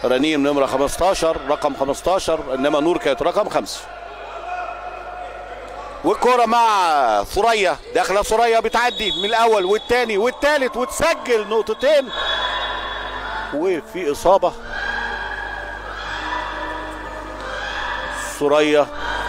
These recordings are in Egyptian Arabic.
رنيم نمره 15 رقم 15 انما نور كانت رقم 5 والكرة مع ثريا داخله ثريا بتعدي من الاول والثاني والثالث وتسجل نقطتين وفي اصابه ثريا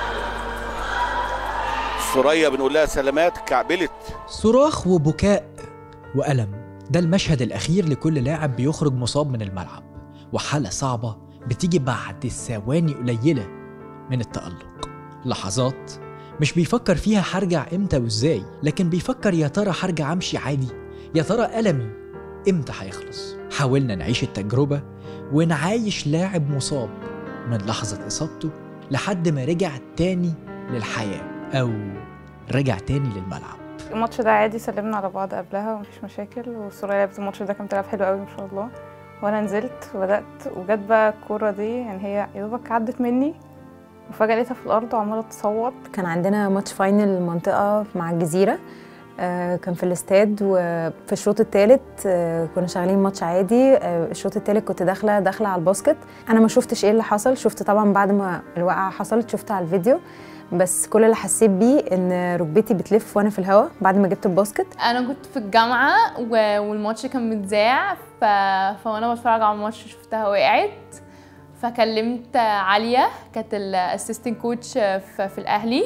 ثريا بنقول لها سلامات كعبلت صراخ وبكاء وألم ده المشهد الأخير لكل لاعب بيخرج مصاب من الملعب وحالة صعبة بتيجي بعد ثواني قليلة من التألق لحظات مش بيفكر فيها هرجع امتى وازاي لكن بيفكر يا ترى هرجع امشي عادي يا ترى ألمي امتى هيخلص حاولنا نعيش التجربة ونعايش لاعب مصاب من لحظة إصابته لحد ما رجع تاني للحياة أو رجع تاني للملعب الماتش ده عادي سلمنا على بعض قبلها ومفيش مشاكل وسوريا لعبت الماتش ده كانت بتلعب حلو قوي ما شاء الله وانا نزلت وبدات وجت بقى الكوره دي يعني هي يا دوبك عدت مني وفجاه لقيتها في الارض وعماله تصوت كان عندنا ماتش فاينل المنطقة مع الجزيرة آه، كان في الاستاد وفي الشوط الثالث كنا شغالين ماتش عادي آه، الشوط الثالث كنت داخله داخله على الباسكت انا ما شفتش ايه اللي حصل شفت طبعا بعد ما الوقعه حصلت شفت على الفيديو بس كل اللي حسيت بيه ان ركبتي بتلف وانا في الهواء بعد ما جبت الباسكت انا كنت في الجامعه و... والماتش كان متذاع ف... فوانا بتفرج على الماتش شفتها وقعت فكلمت عليا كانت الاسيستنت كوتش في, في الاهلي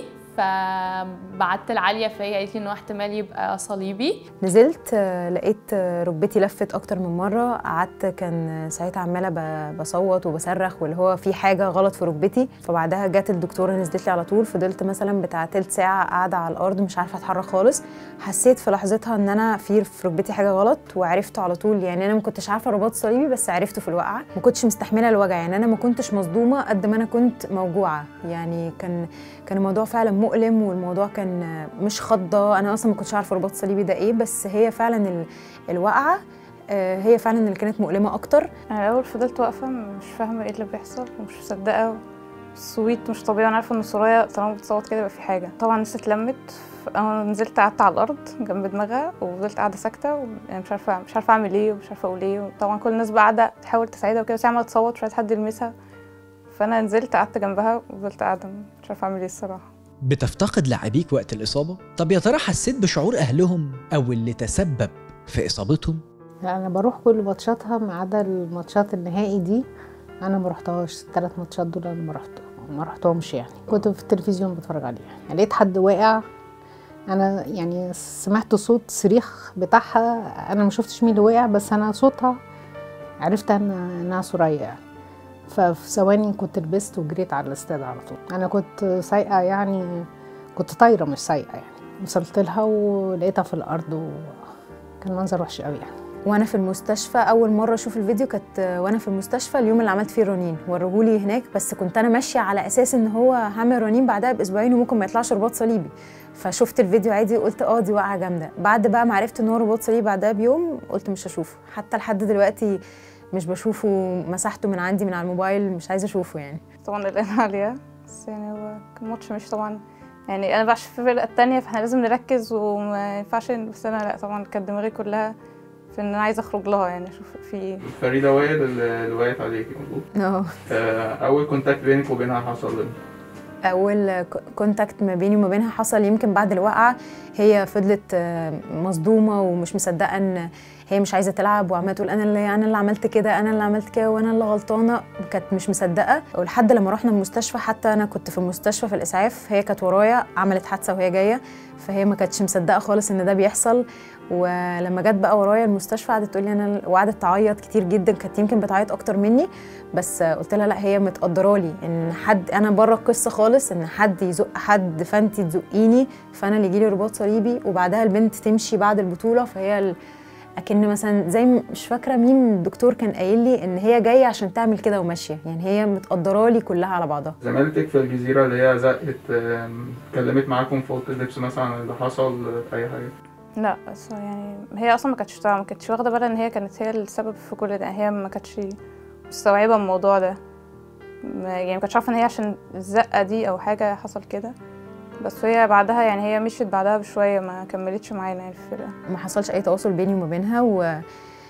فبعت لعاليه فهي قالت لي انه احتمال يبقى صليبي نزلت آه، لقيت آه، ركبتي لفت اكتر من مره قعدت كان ساعتها عماله ب- بصوت وبصرخ واللي هو في حاجه غلط في ركبتي فبعدها جت الدكتوره نزلت لي على طول فضلت مثلا بتاع تلت ساعه قاعده على الارض مش عارفه اتحرك خالص حسيت في لحظتها ان انا في في ركبتي حاجه غلط وعرفته على طول يعني انا ما كنتش عارفه رباط صليبي بس عرفته في الوقعه ما كنتش مستحمله الوجع يعني انا ما كنتش مصدومه قد ما انا كنت موجوعه يعني كان كان الموضوع فعلا مؤلم والموضوع كان مش خضه انا اصلا ما كنتش عارفه رباط صليبي ده ايه بس هي فعلا ال- الوقعه آه، هي فعلا اللي كانت مؤلمه اكتر انا الاول فضلت واقفه مش فاهمه ايه اللي بيحصل ومش مصدقه الصويت مش طبيعي انا عارفه ان سوريا طالما بتصوت كده يبقى في حاجه طبعا الناس اتلمت انا نزلت قعدت على الارض جنب دماغها وفضلت قاعده ساكته و- يعني مش عارفه مش عارفه اعمل ايه ومش عارفه اقول ايه وطبعا كل الناس بقى قاعده تحاول تساعدها وكده بس هي عماله تصوت مش عايز حد يلمسها فانا نزلت قعدت جنبها وفضلت قاعده مش عارفه اعمل ايه الصراحه بتفتقد لاعبيك وقت الإصابة؟ طب يا ترى حسيت بشعور أهلهم أو اللي تسبب في إصابتهم؟ لا انا بروح كل ماتشاتها ما عدا الماتشات النهائي دي انا ما رحتهاش الثلاث ماتشات دول انا ما رحت ما رحتهمش يعني كنت في التلفزيون بتفرج عليها يعني لقيت حد واقع انا يعني سمعت صوت صريخ بتاعها انا ما شفتش مين اللي وقع بس انا صوتها عرفت ان انها سوريا يعني ففي ثواني كنت لبست وجريت على الاستاد على طول انا كنت سايقه يعني كنت طايره مش سايقه يعني وصلت لها ولقيتها في الارض وكان منظر وحش قوي يعني وانا في المستشفى اول مره اشوف الفيديو كانت وانا في المستشفى اليوم اللي عملت فيه رنين ورجولي هناك بس كنت انا ماشيه على اساس ان هو هعمل رنين بعدها باسبوعين وممكن ما يطلعش رباط صليبي فشفت الفيديو عادي قلت اه دي وقعه جامده بعد بقى ما عرفت ان هو رباط صليبي بعدها بيوم قلت مش هشوفه حتى لحد دلوقتي مش بشوفه مسحته من عندي من على الموبايل مش عايزه اشوفه يعني طبعا قلقانه عليها بس يعني هو كان ماتش مش طبعا يعني انا بعرفش في الفرقه التانية فاحنا لازم نركز وما ينفعش بس انا لا طبعا كانت دماغي كلها في ان انا عايزه اخرج لها يعني اشوف في ايه فريدة وائل اللي وقعت عليكي مظبوط اه آه، أول كونتاكت بينك وبينها حصل امتى؟ اول ك- كونتاكت ما بيني وما بينها حصل يمكن بعد الوقعه هي فضلت آه، مصدومه ومش مصدقه ان هي مش عايزه تلعب وعماله تقول انا اللي انا اللي عملت كده انا اللي عملت كده وانا اللي غلطانه كانت مش مصدقه ولحد لما رحنا المستشفى حتى انا كنت في المستشفى في الاسعاف هي كانت ورايا عملت حادثه وهي جايه فهي ما كانتش مصدقه خالص ان ده بيحصل ولما جت بقى ورايا المستشفى قعدت تقول لي انا وقعدت تعيط كتير جدا كانت يمكن بتعيط اكتر مني بس قلت لها لا هي متقدرالي ان حد انا بره القصه خالص ان حد يزق حد فانت تزقيني فانا اللي يجيلي رباط صليبي وبعدها البنت تمشي بعد البطوله فهي ال... اكن مثلا زي م- مش فاكره مين الدكتور كان قايل لي ان هي جايه عشان تعمل كده وماشيه يعني هي متقدرالي كلها على بعضها زميلتك في الجزيرة اللي هي زقت آم، اتكلمت معاكم في أوضة اللبس مثلا عن اللي حصل آه، أي حاجة؟ لا بس يعني هي اصلا ما كانتش طالعة، ما كانتش واخده بالها ان هي كانت هي السبب في كل ده هي ما كانتش مستوعبه الموضوع ده ما- يعني ما كانتش عارفه ان هي عشان الزقه دي او حاجه حصل كده بس هي بعدها يعني هي مشيت بعدها بشويه ما كملتش معانا يعني في الفرقه ما حصلش اي تواصل بيني وما بينها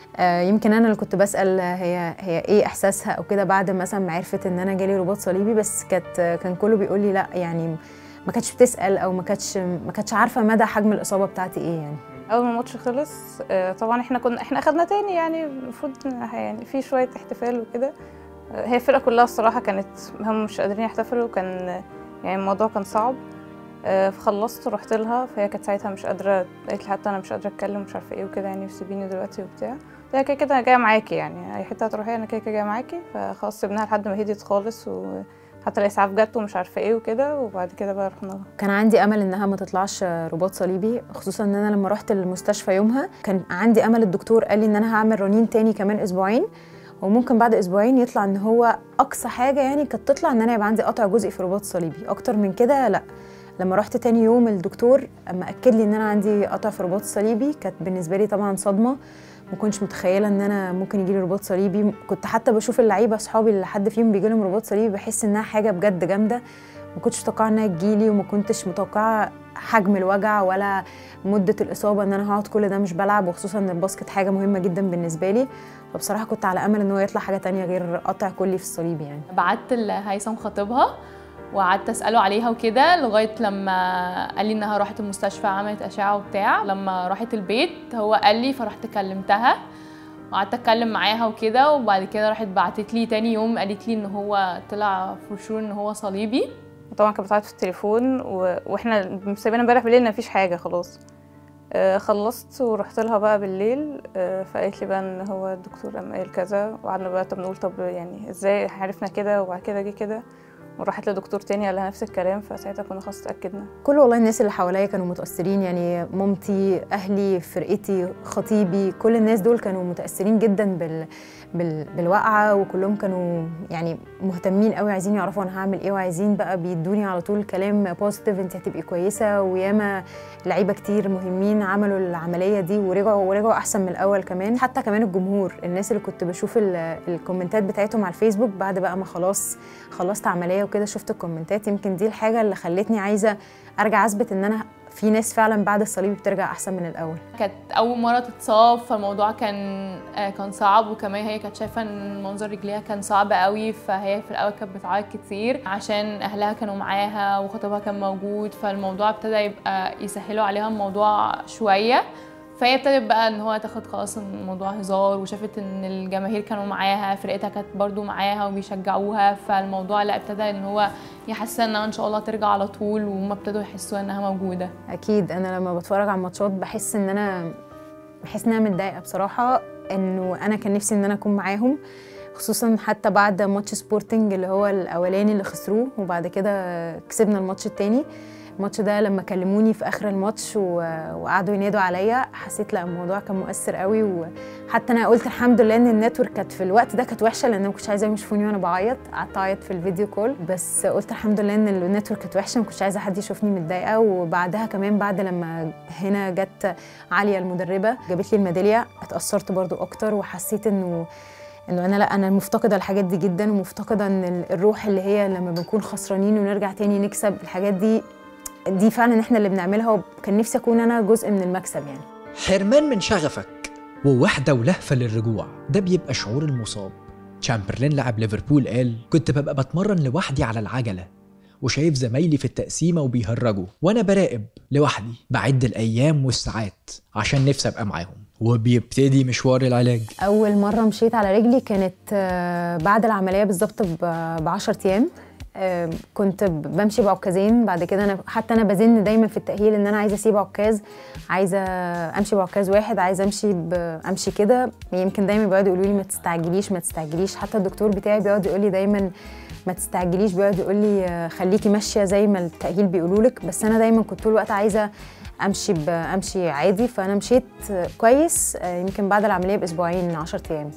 آه، يمكن انا اللي كنت بسال هي هي ايه احساسها او كده بعد مثلا ما عرفت ان انا جالي رباط صليبي بس كانت كان كله بيقول لي لا يعني ما كانتش بتسال او ما كانتش ما كانتش عارفه مدى حجم الاصابه بتاعتي ايه يعني اول ما الماتش خلص آه، طبعا احنا كنا احنا اخدنا تاني يعني المفروض إن يعني في شويه احتفال وكده آه، هي الفرقه كلها الصراحه كانت هم مش قادرين يحتفلوا كان يعني الموضوع كان صعب آه، فخلصت ورحت لها فهي كانت ساعتها مش قادره قالت لي حتى انا مش قادره اتكلم مش عارفه ايه وكده يعني سيبيني دلوقتي وبتاع قلت لها كده كده أنا جايه معاكي يعني اي حته هتروحي انا كده كده جايه معاكي فخلاص سيبناها لحد ما هديت خالص وحتى الاسعاف جت ومش عارفه ايه وكده وبعد كده بقى رحنا لها كان عندي امل انها ما تطلعش رباط صليبي خصوصا ان انا لما رحت المستشفى يومها كان عندي امل الدكتور قال لي ان انا هعمل رنين تاني كمان اسبوعين وممكن بعد اسبوعين يطلع ان هو اقصى حاجه يعني كانت تطلع ان انا يبقى عندي قطع جزئي في الرباط الصليبي اكتر من كده لا لما رحت تاني يوم الدكتور اما اكد لي ان انا عندي قطع في الرباط الصليبي كانت بالنسبه لي طبعا صدمه ما كنتش متخيله ان انا ممكن يجي لي رباط صليبي كنت حتى بشوف اللعيبه اصحابي اللي حد فيهم بيجي لهم رباط صليبي بحس انها حاجه بجد جامده ما كنتش متوقعه انها تجيلي وما كنتش متوقعه حجم الوجع ولا مده الاصابه ان انا هقعد كل ده مش بلعب وخصوصا ان الباسكت حاجه مهمه جدا بالنسبه لي فبصراحه كنت على امل ان هو يطلع حاجه تانية غير قطع كلي في الصليب يعني بعت لهيثم خطيبها وقعدت اساله عليها وكده لغايه لما قال لي انها راحت المستشفى عملت اشعه وبتاع لما راحت البيت هو قال لي فرحت كلمتها وقعدت اتكلم معاها وكده وبعد كده راحت بعتت لي تاني يوم قالت لي ان هو طلع فرشور ان هو صليبي وطبعا كانت بتعيط في التليفون و... واحنا سايبين امبارح بالليل إن مفيش حاجه خلاص آه خلصت ورحت لها بقى بالليل آه فقالت لي بقى ان هو الدكتور قام قال كذا وقعدنا بقى طب نقول طب يعني ازاي عرفنا كده وبعد كده جه كده وراحت لدكتور تاني قال لها نفس الكلام فساعتها كنا خلاص اتاكدنا كل والله الناس اللي حواليا كانوا متأثرين يعني مامتي أهلي فرقتي خطيبي كل الناس دول كانوا متأثرين جدا بال... بال... بالوقعة وكلهم كانوا يعني مهتمين قوي عايزين يعرفوا أنا هعمل إيه وعايزين بقى بيدوني على طول كلام بوزيتيف أنت هتبقي كويسة وياما لعيبة كتير مهمين عملوا العملية دي ورجعوا ورجعوا أحسن من الأول كمان حتى كمان الجمهور الناس اللي كنت بشوف ال... الكومنتات بتاعتهم على الفيسبوك بعد بقى ما خلاص خلصت عملية وكده شفت الكومنتات يمكن دي الحاجة اللي خلتني عايزة ارجع اثبت ان انا في ناس فعلا بعد الصليب بترجع احسن من الاول كانت اول مره تتصاب فالموضوع كان آه، كان صعب وكمان هي كانت شايفه ان منظر رجليها كان صعب قوي فهي في الاول كانت بتعيط كتير عشان اهلها كانوا معاها وخطيبها كان موجود فالموضوع ابتدى يبقى يسهلوا عليها الموضوع شويه فهي ابتدت بقى ان هو تاخد خلاص الموضوع هزار وشافت ان الجماهير كانوا معاها فرقتها كانت برضو معاها وبيشجعوها فالموضوع لا ابتدى ان هو يحس انها ان شاء الله ترجع على طول وهم ابتدوا يحسوا انها موجوده اكيد انا لما بتفرج على الماتشات بحس ان انا بحس ان انا متضايقه بصراحه انه انا كان نفسي ان انا اكون معاهم خصوصا حتى بعد ماتش سبورتنج اللي هو الاولاني اللي خسروه وبعد كده كسبنا الماتش التاني الماتش ده لما كلموني في اخر الماتش و... وقعدوا ينادوا عليا حسيت لا الموضوع كان مؤثر قوي وحتى انا قلت الحمد لله ان النتورك كانت في الوقت ده كانت وحشه لان انا ما كنتش عايزه يشوفوني وانا بعيط قعدت اعيط في الفيديو كول بس قلت الحمد لله ان النتورك كانت وحشه ما كنتش عايزه حد يشوفني متضايقه وبعدها كمان بعد لما هنا جت عاليه المدربه جابت لي الميداليه اتاثرت برضو اكتر وحسيت انه انه انا لا انا مفتقده الحاجات دي جدا ومفتقده ان الروح اللي هي لما بنكون خسرانين ونرجع تاني نكسب الحاجات دي دي فعلا احنا اللي بنعملها وكان نفسي اكون انا جزء من المكسب يعني حرمان من شغفك ووحدة ولهفة للرجوع ده بيبقى شعور المصاب تشامبرلين لاعب ليفربول قال كنت ببقى بتمرن لوحدي على العجلة وشايف زمايلي في التقسيمة وبيهرجوا وأنا براقب لوحدي بعد الأيام والساعات عشان نفسي أبقى معاهم وبيبتدي مشوار العلاج اول مره مشيت على رجلي كانت آه، بعد العمليه بالظبط ب 10 ايام آه، كنت ب- بمشي بعكازين بعد كده انا حتى انا بزن دايما في التاهيل ان انا عايزه اسيب عكاز عايزه امشي بعكاز واحد عايزه امشي ب... امشي كده يمكن دايما بيقعدوا يقولوا لي ما تستعجليش ما تستعجليش حتى الدكتور بتاعي بيقعد يقول لي دايما ما تستعجليش بيقعد يقول لي آه، خليكي ماشيه زي ما التاهيل بيقولوا لك بس انا دايما كنت طول الوقت عايزه امشي ب... امشي عادي فانا مشيت آه، كويس آه، يمكن بعد العمليه باسبوعين 10 ايام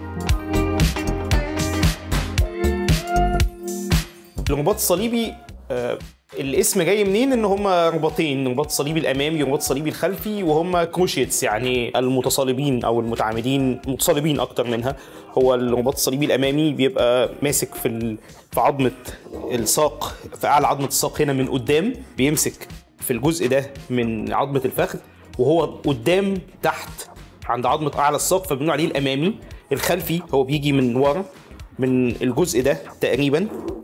الرباط الصليبي آه، الاسم جاي منين ان هما رباطين الرباط الصليبي الامامي والرباط الصليبي الخلفي وهما كروشيتس يعني المتصالبين او المتعامدين متصالبين اكتر منها هو الرباط الصليبي الامامي بيبقى ماسك في ال... في عظمه الساق في اعلى عظمه الساق هنا من قدام بيمسك في الجزء ده من عظمه الفخذ وهو قدام تحت عند عظمه اعلى الساق فبنقول عليه الامامي الخلفي هو بيجي من ورا من الجزء ده تقريبا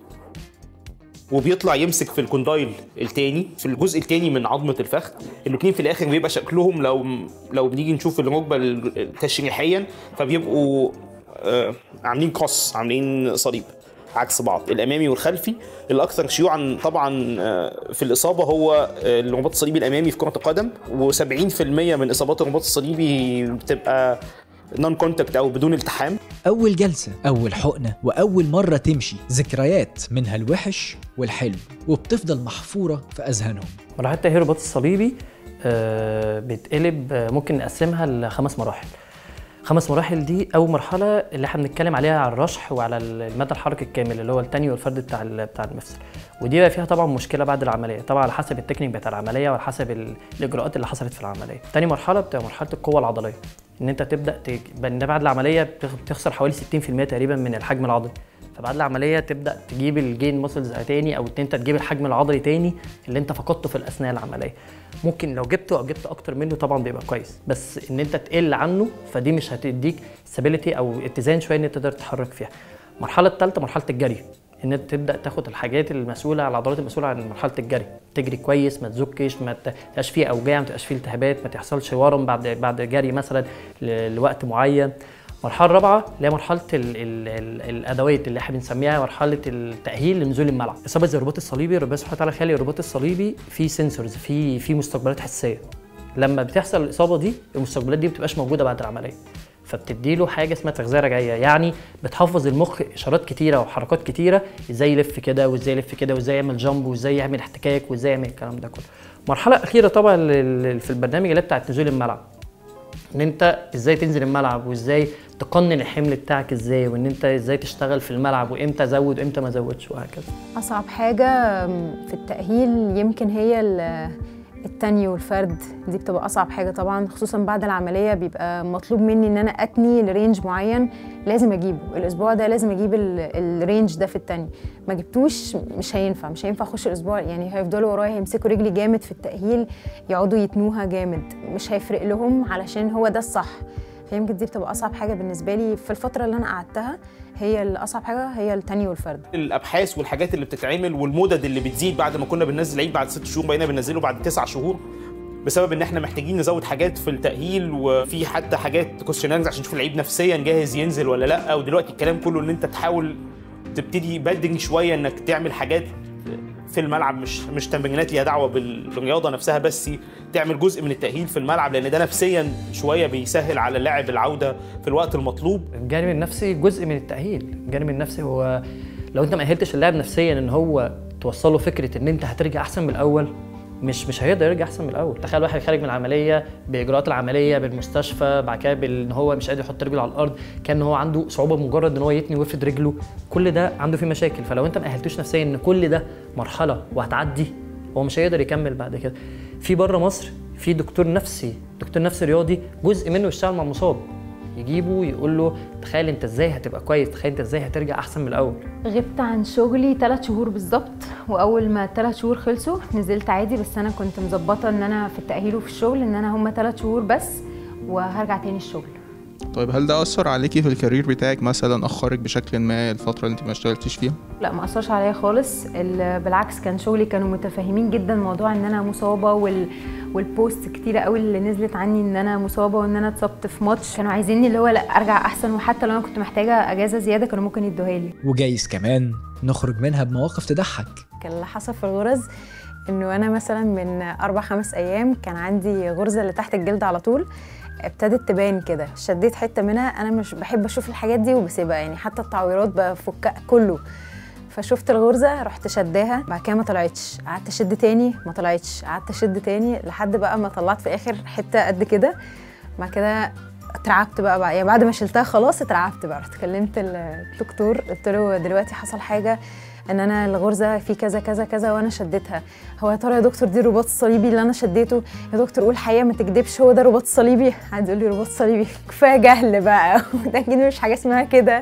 وبيطلع يمسك في الكوندايل التاني في الجزء التاني من عظمه الفخذ الاثنين في الاخر بيبقى شكلهم لو لو بنيجي نشوف الركبه ال- تشريحيا فبيبقوا آه، عاملين قص عاملين صليب عكس بعض الامامي والخلفي الاكثر شيوعا طبعا آه، في الاصابه هو آه، الرباط الصليبي الامامي في كره القدم و70% من اصابات الرباط الصليبي بتبقى نون كونتاكت او بدون التحام أول جلسة أول حقنة وأول مرة تمشي ذكريات منها الوحش والحلو وبتفضل محفورة في أذهانهم مراحل تأهيل الرباط الصليبي آه، بيتقلب آه، ممكن نقسمها لخمس مراحل خمس مراحل دي اول مرحله اللي احنا بنتكلم عليها على الرشح وعلى المدى الحركي الكامل اللي هو التاني والفرد بتاع ال- بتاع المفصل ودي بقى فيها طبعا مشكله بعد العمليه طبعا على حسب التكنيك بتاع العمليه وعلى حسب ال- الاجراءات اللي حصلت في العمليه تاني مرحله بتبقى مرحله القوه العضليه ان انت تبدا تج... إن بعد العمليه بتخ- بتخسر حوالي 60% تقريبا من الحجم العضلي فبعد العمليه تبدا تجيب الجين ماسلز تاني او ان انت تجيب الحجم العضلي تاني اللي انت فقدته في الاثناء العمليه ممكن لو جبته او جبت اكتر منه طبعا بيبقى كويس بس ان انت تقل عنه فدي مش هتديك stability او اتزان شويه ان انت تقدر تتحرك فيها المرحله الثالثه مرحله الجري ان انت تبدا تاخد الحاجات المسؤوله على العضلات المسؤوله عن مرحله الجري تجري كويس ما تزكش ما تبقاش فيه اوجاع ما تبقاش فيه التهابات ما تحصلش ورم بعد بعد جري مثلا ل- لوقت معين المرحله الرابعه اللي هي مرحله ال ال ال الادوات اللي احنا بنسميها مرحله التاهيل لنزول الملعب اصابه زي الرباط الصليبي ربنا سبحانه وتعالى خالق الرباط الصليبي فيه سنسورز فيه فيه مستقبلات حسيه لما بتحصل الاصابه دي المستقبلات دي ما بتبقاش موجوده بعد العمليه فبتدي له حاجه اسمها تغذيه رجعيه يعني بتحفظ المخ اشارات كتيره وحركات كتيره ازاي يلف كده وازاي يلف كده وازاي يعمل جامب وازاي يعمل احتكاك وازاي يعمل الكلام ده كله المرحله الاخيره طبعا لل- في البرنامج اللي هي بتاعت نزول الملعب ان انت ازاي تنزل الملعب وازاي تقنن الحمل بتاعك ازاي وان انت ازاي تشتغل في الملعب وامتى ازود وامتى ما ازودش وهكذا أصعب حاجة في التأهيل يمكن هي ال- التاني والفرد دي بتبقى أصعب حاجة طبعا خصوصا بعد العملية بيبقى مطلوب مني إن أنا أتني لرينج معين لازم أجيبه الأسبوع ده لازم أجيب ال- الرينج ده في التاني ما جبتوش مش هينفع مش هينفع أخش الأسبوع يعني هيفضلوا ورايا هيمسكوا رجلي جامد في التأهيل يقعدوا يتنوها جامد مش هيفرق لهم علشان هو ده الصح فيمكن دي بتبقى أصعب حاجة بالنسبة لي في الفترة اللي أنا قعدتها هي الأصعب حاجة هي التاني والفرد الابحاث والحاجات اللي بتتعمل والمدد اللي بتزيد بعد ما كنا بننزل عيد بعد ست شهور بقينا بننزله بعد تسع شهور بسبب ان احنا محتاجين نزود حاجات في التاهيل وفي حتى حاجات كويشنيرز عشان نشوف اللعيب نفسيا جاهز ينزل ولا لا ودلوقتي الكلام كله ان انت تحاول تبتدي بدري شويه انك تعمل حاجات في الملعب مش مش تمرينات ليها دعوه بالرياضه نفسها بس تعمل جزء من التاهيل في الملعب لان ده نفسيا شويه بيسهل على اللاعب العوده في الوقت المطلوب الجانب النفسي جزء من التأهيل الجانب النفسي هو لو انت ما أهلتش اللاعب نفسيا ان هو توصله فكرة ان انت هترجع احسن من الاول مش مش هيقدر يرجع احسن من الاول تخيل واحد خارج من العمليه باجراءات العمليه بالمستشفى بعد كده بان هو مش قادر يحط رجله على الارض كان هو عنده صعوبه بمجرد ان هو يتني ويفرد رجله كل ده عنده فيه مشاكل فلو انت ما اهلتوش نفسيا ان كل ده مرحله وهتعدي هو مش هيقدر يكمل بعد كده في بره مصر في دكتور نفسي دكتور نفسي رياضي جزء منه يشتغل مع المصاب يجيبه يقول له تخيل انت ازاي هتبقى كويس تخيل انت ازاي هترجع احسن من الاول غبت عن شغلي ثلاث شهور بالظبط واول ما الثلاث شهور خلصوا نزلت عادي بس انا كنت مظبطه ان انا في التاهيل وفي الشغل ان انا هما ثلاث شهور بس وهرجع تاني الشغل طيب هل ده أثر عليكي في الكارير بتاعك مثلا أخرك بشكل ما الفترة اللي انت ما اشتغلتيش فيها؟ لا ما اثرش عليا خالص ال- بالعكس كان شغلي كانوا متفاهمين جدا موضوع ان انا مصابه وال والبوست كتيره قوي اللي نزلت عني ان انا مصابه وان انا اتصبت في ماتش كانوا عايزيني اللي هو لا ارجع احسن وحتى لو انا كنت محتاجه اجازه زياده كانوا ممكن يدوها لي وجايز كمان نخرج منها بمواقف تضحك كان اللي حصل في الغرز انه انا مثلا من اربع خمس ايام كان عندي غرزه اللي تحت الجلد على طول ابتدت تبان كده شديت حته منها انا مش بحب اشوف الحاجات دي وبسيبها يعني حتى التعويرات بفكها كله فشفت الغرزه رحت شداها بعد كده ما طلعتش قعدت اشد تاني ما طلعتش قعدت اشد تاني لحد بقى ما طلعت في الاخر حته قد كده بعد كده اترعبت بقى, بقى يعني بعد ما شلتها خلاص اترعبت بقى رحت كلمت الدكتور قلت له دلوقتي حصل حاجه ان انا الغرزه في كذا كذا كذا وانا شديتها هو يا ترى يا دكتور دي الرباط الصليبي اللي انا شديته يا دكتور قول الحقيقه ما تكدبش هو ده رباط صليبي قعد يقول لي رباط صليبي كفايه جهل بقى ده اكيد مش حاجه اسمها كده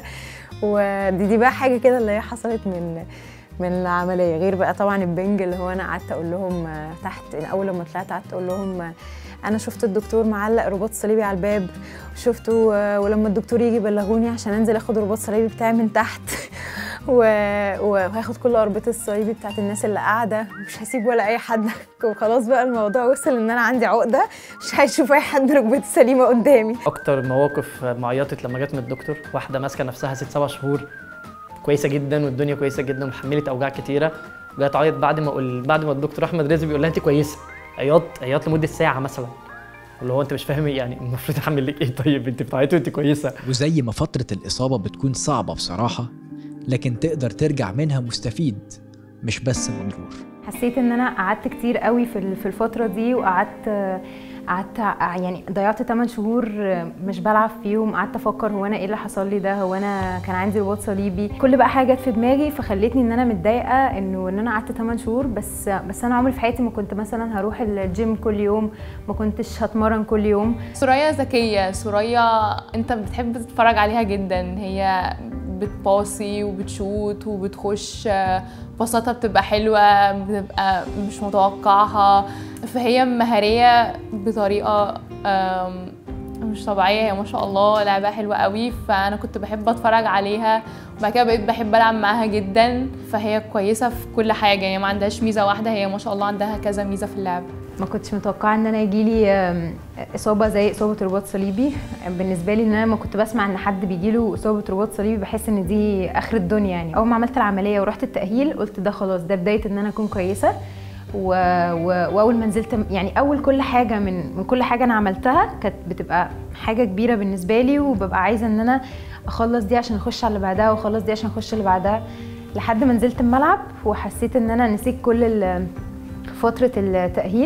ودي دي بقى حاجه كده اللي هي حصلت من من العمليه غير بقى طبعا البنج اللي هو انا قعدت اقول لهم آه، تحت اول لما طلعت قعدت اقول لهم آه، انا شفت الدكتور معلق رباط صليبي على الباب شفته آه، ولما الدكتور يجي يبلغوني عشان انزل اخد الرباط الصليبي بتاعي من تحت و... وهاخد كل اربطه الصليبي بتاعت الناس اللي قاعده مش هسيب ولا اي حد وخلاص بقى الموضوع وصل ان انا عندي عقده مش هشوف اي حد ركبتي سليمه قدامي اكتر مواقف معيطت لما جت من الدكتور واحده ماسكه نفسها ست سبع شهور كويسه جدا والدنيا كويسه جدا ومحمله اوجاع كتيره وجت تعيط بعد ما اقول بعد ما الدكتور احمد رزق بيقول لها انت كويسه عياط عياط لمده ساعه مثلا اللي هو انت مش فاهم يعني المفروض اعمل لك ايه طيب انت بتعيطي وانت كويسه وزي ما فترة الإصابة بتكون صعبة بصراحة لكن تقدر ترجع منها مستفيد مش بس مضرور حسيت ان انا قعدت كتير قوي في ال- في الفتره دي وقعدت قعدت ع- يعني ضيعت 8 شهور مش بلعب فيهم قعدت افكر هو انا ايه اللي حصل لي ده هو انا كان عندي رباط صليبي كل بقى حاجه جت في دماغي فخلتني ان انا متضايقه انه ان انا قعدت 8 شهور بس بس انا عمري في حياتي ما كنت مثلا هروح الجيم كل يوم ما كنتش هتمرن كل يوم سوريا ذكية سوريا انت بتحب تتفرج عليها جدا هي بتباصي وبتشوت وبتخش باصاتها بتبقى حلوة بتبقى مش متوقعها فهي مهارية بطريقة آم، مش طبيعية هي ما شاء الله لعبة حلوة قوي فأنا كنت بحب أتفرج عليها وبعد كده بقيت بحب ألعب معاها جدا فهي كويسة في كل حاجة يعني ما عندهاش ميزة واحدة هي ما شاء الله عندها كذا ميزة في اللعب ما كنتش متوقعه ان انا يجيلي آم، اصابه زي اصابه رباط صليبي بالنسبه لي ان انا ما كنت بسمع ان حد بيجيله اصابه رباط صليبي بحس ان دي اخر الدنيا يعني اول ما عملت العمليه ورحت التاهيل قلت ده خلاص ده بدايه ان انا اكون كويسه و... و... واول ما نزلت يعني اول كل حاجه من من كل حاجه انا عملتها كانت بتبقى حاجه كبيره بالنسبه لي وببقى عايزه ان انا اخلص دي عشان اخش على اللي بعدها واخلص دي عشان اخش اللي بعدها لحد ما نزلت الملعب وحسيت ان انا نسيت كل ال... فتره التاهيل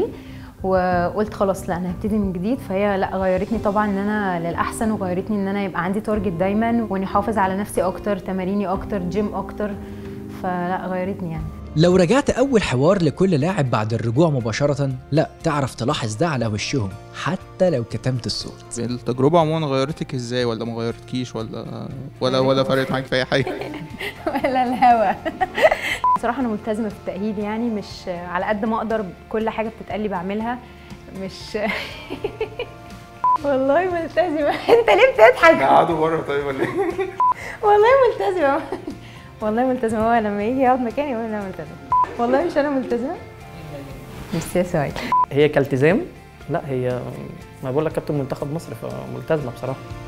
وقلت خلاص لا انا هبتدي من جديد فهي لا غيرتني طبعا ان انا للاحسن وغيرتني ان انا يبقى عندي تارجت دايما واني احافظ على نفسي اكتر تماريني اكتر جيم اكتر فلا غيرتني يعني لو رجعت أول حوار لكل لاعب بعد الرجوع مباشرة لا تعرف تلاحظ ده على وشهم حتى لو كتمت الصوت التجربة عموما غيرتك ازاي ولا ما غيرتكيش ولا ولا ولا فرقت معاك في اي حاجة ولا الهوا بصراحه انا ملتزمه في التاهيل يعني مش على قد ما اقدر كل حاجه بتتقال بعملها مش والله ملتزمه انت ليه بتضحك قعدوا بره طيب ولا ايه؟ والله ملتزمه والله ملتزمه هو لما يجي يقعد مكاني يقول انا ملتزمه والله مش انا ملتزمه مش يا سعيد هي كالتزام لا هي ما بقول لك كابتن منتخب مصر فملتزمه بصراحه